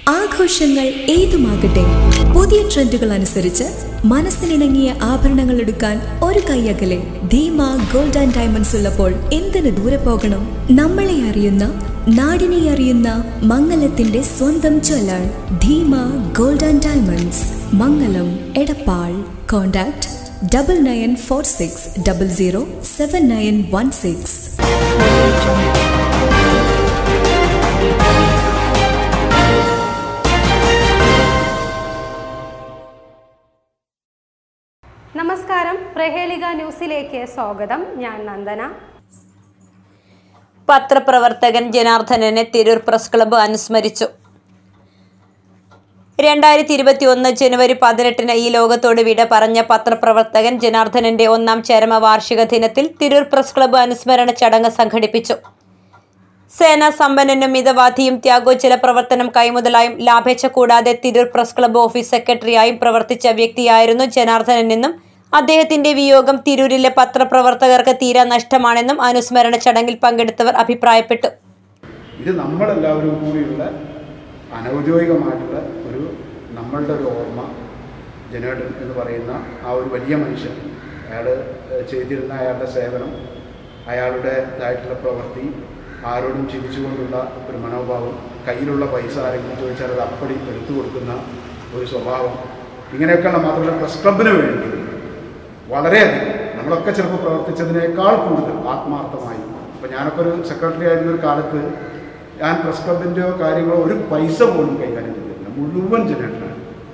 ആഘോഷങ്ങൾ ഏതുമാകട്ടെ പുതിയ ട്രെൻഡുകൾ അനുസരിച്ച് മനസ്സിനിണങ്ങിയ ആഭരണങ്ങൾ എടുക്കാൻ ഒരു കൈയകലെ ധീമ ഗോൾഡ് ആൻഡ് ഡയമണ്ട്സ് ഉള്ളപ്പോൾ എന്തിനു ദൂരെ പോകണം നമ്മളെ അറിയുന്ന നാടിനെ അറിയുന്ന മംഗലത്തിന്റെ സ്വന്തം jeweller Dheema gold and diamonds Mangalam Edappal contact double nine four six double zero seven nine one six നമസ്കാരം പ്രഹേളിക ന്യൂസിലേക്ക് സ്വാഗതം ഞാൻ നന്ദന പത്രപ്രവർത്തകൻ ജനാർദ്ദനനെ തിരൂർ പ്രസ് ക്ലബ്ബ് അനുസ്മരിച്ചു രണ്ടായിരത്തി ഇരുപത്തി ഒന്ന് ജനുവരി പതിനെട്ടിന് ഈ ലോകത്തോട് വിട പറഞ്ഞ പത്രപ്രവർത്തകൻ ജനാർദ്ദനന്റെ ഒന്നാം ചരമവാർഷിക ദിനത്തിൽ തിരൂർ പ്രസ് ക്ലബ്ബ് അനുസ്മരണ ചടങ്ങ് സംഘടിപ്പിച്ചു സേനാ സമ്പന്നനും മിതവാദിയും ത്യാഗോജ്ജല പ്രവർത്തനം കൈമുതലായും ലാഭേച്ഛ കൂടാതെ തിരൂർ പ്രസ് ക്ലബ്ബ് ഓഫീസ് സെക്രട്ടറിയായും പ്രവർത്തിച്ച വ്യക്തിയായിരുന്നു ജനാർദ്ദനെന്നും അദ്ദേഹത്തിന്റെ വിയോഗം തിരൂരിലെ പത്രപ്രവർത്തകർക്ക് തീരാ നഷ്ടമാണെന്നും അനുസ്മരണ ചടങ്ങിൽ പങ്കെടുത്തവർ അഭിപ്രായപ്പെട്ടു ഇത് നമ്മളെല്ലാവരും കൂടിയുള്ള അനൗദ്യോഗികമായിട്ടുള്ള ഒരു നമ്മളുടെ ഒരു ഓർമ്മ ജനേട്ടൻ എന്ന് പറയുന്ന ആ ഒരു വലിയ മനുഷ്യൻ അയാൾ ചെയ്തിരുന്ന അയാളുടെ സേവനം അയാളുടേതായിട്ടുള്ള പ്രവൃത്തി ആരോടും ചിരിച്ചുകൊണ്ടുള്ള ഒരു മനോഭാവം കയ്യിലുള്ള പൈസ ആരെങ്കിലും ചോദിച്ചാൽ അത് അപ്പടി എടുത്തു കൊടുക്കുന്ന ഒരു സ്വഭാവം ഇങ്ങനെയൊക്കെയുള്ള മാത്രമല്ല പ്രസ് ക്ലബിന് വേണ്ടി വളരെയധികം നമ്മളൊക്കെ ചിലപ്പോൾ പ്രവർത്തിച്ചതിനേക്കാൾ കൂടുതൽ ആത്മാർത്ഥമായി അപ്പോൾ ഞാനൊക്കെ ഒരു സെക്രട്ടറി ആയിരുന്ന ഒരു കാലത്ത് ഞാൻ പ്രസ് ക്ലബിൻ്റെയോ കാര്യങ്ങളോ ഒരു പൈസ പോലും കൈകാര്യം ചെയ്തിട്ടില്ല മുഴുവൻ ജനേട്ടനാണ്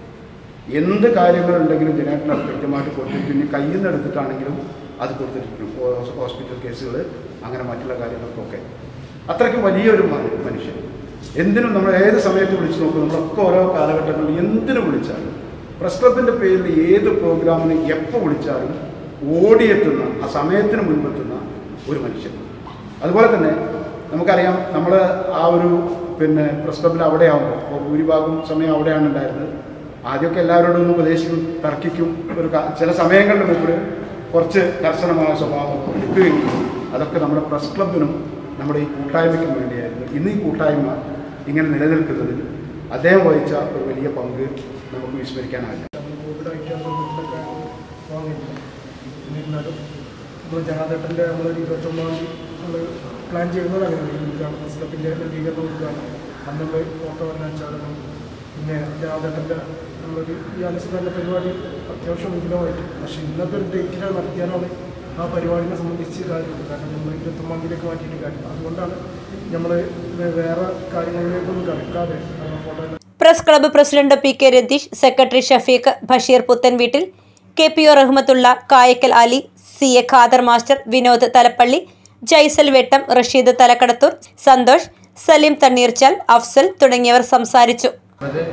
എന്ത് കാര്യങ്ങളുണ്ടെങ്കിലും ജനേട്ടന് കൃത്യമായിട്ട് കൊടുത്തിരിക്കും ഇനി കയ്യിൽ നിന്ന് എടുത്തിട്ടാണെങ്കിലും അത് കൊടുത്തിരിക്കും ഹോ- ഹോസ്പിറ്റൽ കേസുകൾ അങ്ങനെ മറ്റുള്ള കാര്യങ്ങൾക്കൊക്കെ അത്രയ്ക്ക് വലിയൊരു മ- മനുഷ്യൻ എന്തിനും നമ്മൾ ഏത് സമയത്ത് വിളിച്ചു നോക്കും നമ്മളൊക്കെ ഓരോ കാലഘട്ടങ്ങളിൽ എന്തിനു വിളിച്ചാലും പ്രസ് ക്ലബിൻ്റെ പേരിൽ ഏത് പ്രോഗ്രാമിന് എപ്പോൾ വിളിച്ചാലും ഓടിയെത്തുന്ന ആ സമയത്തിന് മുൻപെത്തുന്ന ഒരു മനുഷ്യൻ അതുപോലെ തന്നെ നമുക്കറിയാം നമ്മൾ ആ ഒരു പിന്നെ പ്രസ് ക്ലബിൽ അവിടെ ആകുമ്പോൾ ഇപ്പോൾ ഭൂരിഭാഗം സമയം അവിടെയാണ് ഉണ്ടായിരുന്നത് ആദ്യമൊക്കെ എല്ലാവരോടും ഒന്ന് ഉപദേശിക്കും തർക്കിക്കും ഒരു ക- ചില സമയങ്ങളിൽ മുമ്പ് കുറച്ച് കർശനമായ സ്വഭാവം എടുക്കുകയും അതൊക്കെ നമ്മുടെ പ്രസ് ക്ലബിനും നമ്മുടെ ഈ കൂട്ടായ്മയ്ക്കും വേണ്ടിയായിരുന്നു ഇന്ന് ഈ കൂട്ടായ്മ ഇങ്ങനെ നിലനിൽക്കുന്നതിൽ അദ്ദേഹം വഹിച്ച ഒരു വലിയ പങ്ക് നമുക്ക് വിസ്മരിക്കാനാവില്ല കോവിഡായിട്ടാണ് വീട്ടിലൊക്കെ വാങ്ങിയില്ല എന്നിരുന്നാലും നമ്മൾ ജനാദേട്ടൻ്റെ നമ്മളൊരു ഇരുപത്തൊന്നാം തീയതി നമ്മൾ പ്ലാൻ ചെയ്യുന്നത് അങ്ങനെയാണ് ഈ ഉദ്ഘാടനം സ്ലബിൻ്റെ നവീകരണ ഉദ്ഘാടനം അന്നുള്ള ഫോട്ടോ വരച്ചാടനം പിന്നെ ജനാദേട്ടൻ്റെ നമ്മളൊരു ഈ അനുസ്മരണ പരിപാടി അത്യാവശ്യം വിപുലമായിട്ട് പക്ഷേ ഇന്നത്തെ ഒരു ഡേറ്റിലാണ് നടത്തിയാലാണ് ആ പരിപാടിനെ സംബന്ധിച്ച് കാര്യമുള്ളൂ കാരണം നമ്മൾ ഇരുപത്തൊമ്പതാം തീയതിയിലേക്ക് മാറ്റിയിട്ട് കാര്യം അതുകൊണ്ടാണ് നമ്മൾ വേറെ കാര്യങ്ങളിലേക്കൊന്നും കടക്കാതെ photo press club president P K Ratheesh secretary Shafeeq Basheer Puthanveettil K P O Rahmathulla Kayakkal Ali C A Khader master Vinod Thalappally Jaisal Vettom Rasheed Thalakkadathur Santhosh Saleem തണ്ണീർച്ചാൽ Afsal തുടങ്ങിയവർ സംസാരിച്ചു വളരെ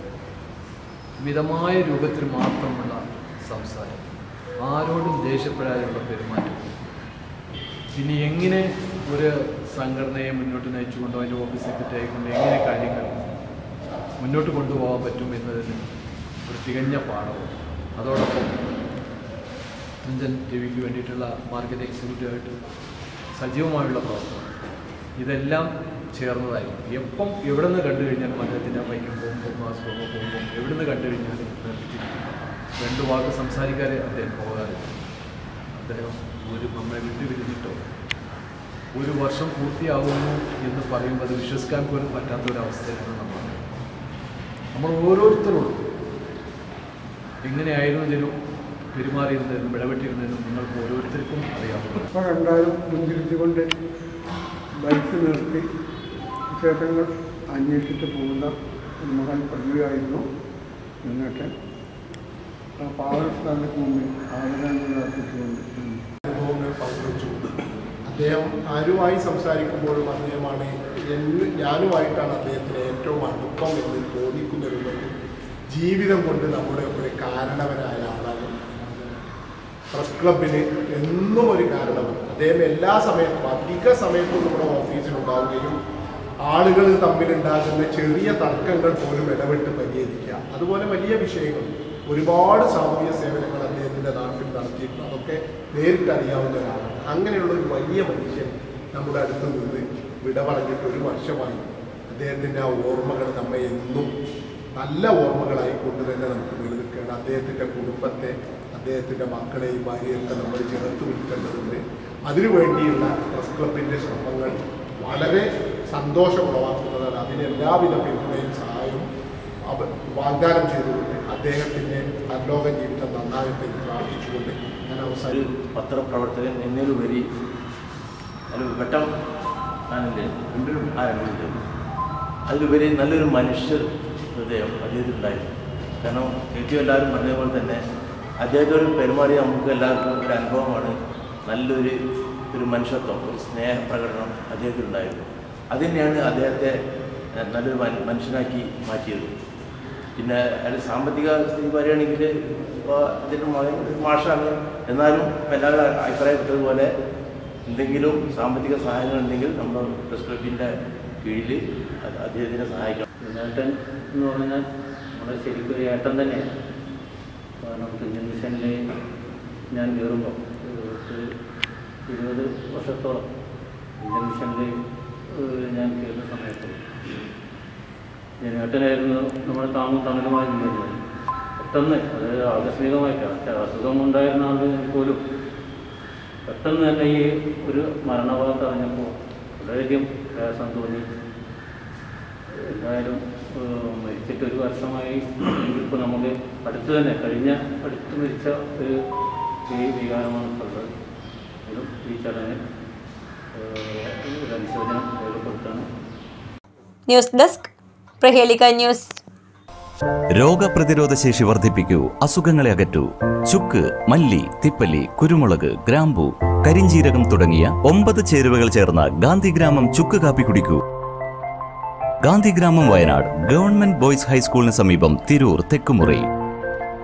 മിതമായ രൂപത്തിൽ മാത്രമുള്ള സംസാരം ആരോടും ദേഷ്യപ്പെടാനുള്ള പെരുമാറ്റം ഇനി എങ്ങനെ ഒരു സംഘടനയെ മുന്നോട്ട് നയിച്ചുകൊണ്ടോ അതിൻ്റെ ഓഫീസ് സെക്രട്ടറി ആയിക്കൊണ്ട് എങ്ങനെ കാര്യങ്ങൾ മുന്നോട്ട് കൊണ്ടുപോകാൻ പറ്റും എന്നതിന് ഒരു തികഞ്ഞ പാഠവും അതോടൊപ്പം തുഞ്ചൻ ടി വിക്ക് വേണ്ടിയിട്ടുള്ള മാർക്കറ്റ് എക്സിക്യൂട്ടീവായിട്ട് സജീവമായുള്ള പ്രവർത്തനം ഇതെല്ലാം ചേർന്നതായിരുന്നു എപ്പം എവിടെ നിന്ന് കണ്ടു കഴിഞ്ഞാലും അദ്ദേഹത്തിൻ്റെ ബൈക്കും പോകുമ്പോൾ മാസ് പോകുമ്പോൾ പോകുമ്പോൾ എവിടെ നിന്ന് കണ്ടു കഴിഞ്ഞാലും നിർത്തിയിരിക്കും രണ്ട് വാക്ക് സംസാരിക്കാതെ അദ്ദേഹം പോകാറില്ല അദ്ദേഹം ഒരു നമ്മളെ വിട്ടുപിരിഞ്ഞിട്ടോ ഒരു വർഷം പൂർത്തിയാകുന്നു എന്ന് പറയുമ്പോൾ അത് വിശ്വസിക്കാൻ പോലും പറ്റാത്ത ഒരു അവസ്ഥയിലാണ് നമ്മൾ നമ്മൾ ഓരോരുത്തരോടും എങ്ങനെയായിരുന്നു ജനു പെരുമാറിയിരുന്നതെന്നും ഇടപെട്ടിരുന്നതെന്നും നിങ്ങൾക്ക് ഓരോരുത്തർക്കും അറിയാവുന്നതാണ് അപ്പോൾ രണ്ടാളും മുൻതിരിച്ചുകൊണ്ട് ബൈക്ക് നിർത്തി ക്ഷേത്രങ്ങൾ അന്വേഷിച്ച് പോകുന്ന ഒരു മകൻ പ്രതിയായിരുന്നു എന്നിട്ട് ആ പാവസ്ഥാനത്തിന് മുമ്പിൽ ആദരാഞ്ജലി അർപ്പിച്ചുകൊണ്ട് അനുഭവങ്ങൾ പങ്കുവച്ചു അദ്ദേഹം ആരുമായി സംസാരിക്കുമ്പോഴും അദ്ദേഹമാണ് എന്ന് ഞാനുമായിട്ടാണ് അദ്ദേഹത്തിന് ഏറ്റവും അടുപ്പം എന്ന് തോന്നിക്കുന്ന രൂപത്തിൽ ജീവിതം കൊണ്ട് നമ്മുടെ ഒരു കാരണവനായ ആളാണ് പ്രസ് ക്ലബിന് എന്നും ഒരു കാരണവൻ അദ്ദേഹം എല്ലാ സമയത്തും അധിക സമയത്തും നമ്മുടെ ഓഫീസിലുണ്ടാവുകയും ആളുകൾ തമ്മിലുണ്ടാകുന്ന ചെറിയ തർക്കങ്ങൾ പോലും ഇടപെട്ട് പരിഹരിക്കുക അതുപോലെ വലിയ വിഷയങ്ങൾ ഒരുപാട് സാമൂഹ്യ സേവനങ്ങൾ അദ്ദേഹത്തിൻ്റെ നാട്ടിൽ നടത്തിയിട്ടുണ്ട് അതൊക്കെ നേരിട്ട് അറിയാവുന്ന ഒരാളാണ് അങ്ങനെയുള്ള ഒരു വലിയ മനുഷ്യൻ നമ്മുടെ അടുത്ത് നിന്ന് വിട പറഞ്ഞിട്ട് ഒരു വർഷമായി അദ്ദേഹത്തിൻ്റെ ആ ഓർമ്മകൾ നമ്മെ എന്നും നല്ല ഓർമ്മകളായി കൊണ്ട് തന്നെ നമുക്ക് നിലനിൽക്കുകയാണ് അദ്ദേഹത്തിൻ്റെ കുടുംബത്തെ അദ്ദേഹത്തിൻ്റെ മക്കളെയും ഭാര്യയൊക്കെ നമ്മൾ ചേർത്ത് നിൽക്കേണ്ടതുണ്ട് അതിനുവേണ്ടിയുള്ള പ്രസ് ക്ലബിൻ്റെ ശ്രമങ്ങൾ വളരെ സന്തോഷം ഉളവാക്കുന്നതാണ് അതിന് എല്ലാവിധ പിന്തുണയും സഹായവും അവ- വാഗ്ദാനം ചെയ്തുകൊണ്ട് അദ്ദേഹത്തിൻ്റെ പരലോക ജീവിതം നന്നായിട്ട് പ്രാർത്ഥിച്ചുകൊണ്ട് ഞാൻ ഒരു അവസാനം പത്രപ്രവർത്തകൻ എന്നതിലുപരി ഒരു ഘട്ടം ആണെങ്കിൽ ആരംഭിച്ചത് അതിലുപരി നല്ലൊരു മനുഷ്യ ഹൃദയം അദ്ദേഹത്തിനുണ്ടായിരുന്നു കാരണം ഏറ്റവും എല്ലാവരും പറഞ്ഞതുപോലെ തന്നെ അദ്ദേഹത്തോട് പെരുമാറിയ നമുക്ക് എല്ലാവർക്കും ഒരു അനുഭവമാണ് നല്ലൊരു ഒരു മനുഷ്യത്വം ഒരു സ്നേഹപ്രകടനം അദ്ദേഹത്തിനുണ്ടായിരുന്നു അത് തന്നെയാണ് അദ്ദേഹത്തെ നല്ലൊരു മന- മനുഷ്യനാക്കി മാറ്റിയത് പിന്നെ അയാൾ സാമ്പത്തിക സ്ഥിതി പറയുകയാണെങ്കിൽ ഇപ്പോൾ അതിൻ്റെ മകൻ ഒരു മാഷാണ് എന്നാലും ഇപ്പം എല്ലാവരും അഭിപ്രായപ്പെട്ടതുപോലെ എന്തെങ്കിലും സാമ്പത്തിക സഹായങ്ങൾ ഉണ്ടെങ്കിൽ നമ്മൾ പ്രസ് ക്ലബിൻ്റെ കീഴിൽ അത് അദ്ദേഹത്തിനെ സഹായിക്കണം ഏട്ടൻ എന്ന് പറഞ്ഞാൽ നമ്മുടെ ശരിക്കും ഒരു ഏട്ടൻ തന്നെയാണ് കാരണം തുഞ്ചൻ മിഷനിൽ ഞാൻ കയറുമ്പോൾ ഒരു ഇരുപത് വർഷത്തോളം തുഞ്ചൻ മിഷനിൽ ഞാൻ കയറുന്ന സമയത്ത് ജനേട്ടനായിരുന്നു നമ്മുടെ താങ്ങും തണലുമായി നിന്നിരുന്നത് പെട്ടെന്ന് അത് ആകസ്മികമായിട്ടാണ് പക്ഷേ അസുഖം ഉണ്ടായിരുന്ന ആൾ പോലും പെട്ടെന്ന് തന്നെ ഈ ഒരു മരണവാർത്ത അറിഞ്ഞപ്പോൾ വളരെയധികം പ്രയാസം തോന്നി എന്തായാലും ഏഹ്, മരിച്ചിട്ട് ഒരു വർഷമായി ഇപ്പോൾ നമുക്ക് അടുത്ത് തന്നെ കഴിഞ്ഞ അടുത്ത് മരിച്ച ഒരു ഈ വികാരമാണ് ഉള്ളത് എങ്കിലും ഈ ചടങ്ങ് ഏഹ്, ഒരു അനുശോചനം രേഖപ്പെടുത്താണ് ന്യൂസ് ഡെസ്ക് പ്രഹേളിക ന്യൂസ് രോഗപ്രതിരോധ ശേഷി വർദ്ധിപ്പിക്കൂ അസുഖങ്ങളെ അകറ്റൂ ചുക്ക് മല്ലി തിപ്പല്ലി കുരുമുളക് ഗ്രാമ്പു കരിഞ്ചീരകം തുടങ്ങിയ ഒമ്പത് ചേരുവകൾ ചേർന്ന ഗാന്ധിഗ്രാമം ചുക്ക് കാപ്പി കുടിക്കൂ ഗാന്ധിഗ്രാമം വയനാട് ഗവൺമെന്റ് ബോയ്സ് ഹൈസ്കൂളിന് സമീപം തിരൂർ തെക്കുമുറി